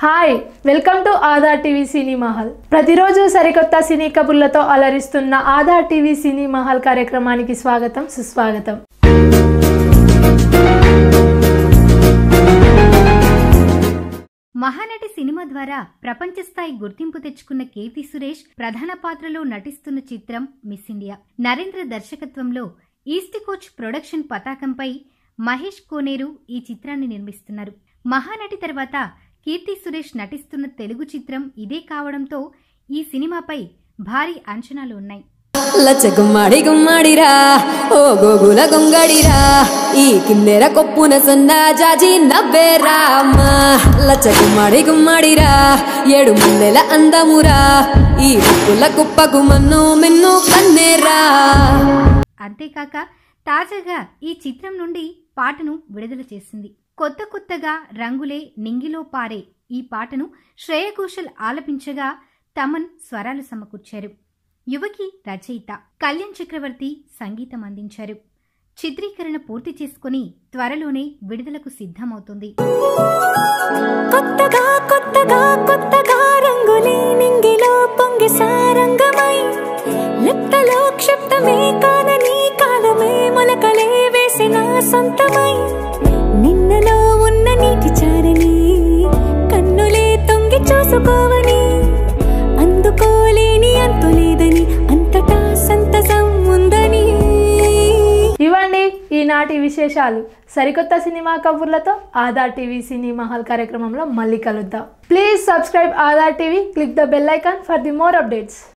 hi welcome to Aadhaar TV cine Mahal ప్రతిరోజు సరికొత్త cine కబుర్లతో అలరిస్తున్న ఆధార్ టీవీ సినీ మహల్ కార్యక్రమానికి స్వాగతం సుస్వాగతం మహానటి సినిమా ద్వారా ప్రపంచ స్థాయి గుర్తింపు తెచ్చుకున్న కీర్తి సురేష్ ప్రధాన పాత్రలో నటిస్తున్న చిత్రం మిస్ ఇండియా నరేంద్ర దర్శకత్వంలో ఈస్ట్ కోచ్ ప్రొడక్షన్ పతాకంపై మహేష్ కోనేరు ఈ చిత్రాన్ని నిర్మిస్తున్నారు మహానటి తర్వాత కీర్తి సురేష్ నటిస్తున్న తెలుగు చిత్రం ఇదే కావడంతో ఈ సినిమాపై భారీ అంచనాలు ఉన్నాయి లచ్చ గుమ్మాడి గుమ్మాడిరా ఓ గోగుల గొంగడిరా ఈ కిందెర కొప్పున సన్న జాజి నవ్వేరా అమ్మా లచ్చ గుమ్మాడి గుమ్మాడిరా ఏడు ముల్లెల అందమురా ఈ కుప్పుల కుప్పకు మన్ను మిన్ను కన్నేరా అంతేకాక తాజాగా ఈ చిత్రం నుండి పాటను విడుదల చేసింది కొత్త కొత్తగా రంగులే నింగిలో పారే ఈ పాటను శ్రేయ ఘోషల్ ఆలపించగా తమన్ స్వరాలు సమకూర్చారు యువకి రచయిత కళ్యాణ్ చక్రవర్తి సంగీతం అందించారు చిత్రీకరణ పూర్తి చేసుకుని త్వరలోనే విడుదలకు సిద్ధమవుతుంది కొత్తగా కొత్తగా కొత్తగా రంగులే నింగిలో పొంగి సారంగమై లిప్తలో క్షిప్తమే కానని కాలమే మొలకలే వేసిన సొంతమై నిన్నలో ఉన్న నీటి చారని కన్నులే తొంగి చూసుకోవని అందుకోలేని అంతులేదని అంతటా సంతసం ఉందని ఇవ్వండి ఈనాటి విశేషాలు సరికొత్త సినిమా కబుర్లతో ఆధార్ టీవీ సినీ మహల్ కార్యక్రమంలో మళ్ళీ కలుద్దాం please subscribe Aadhaar TV click the bell icon for the more updates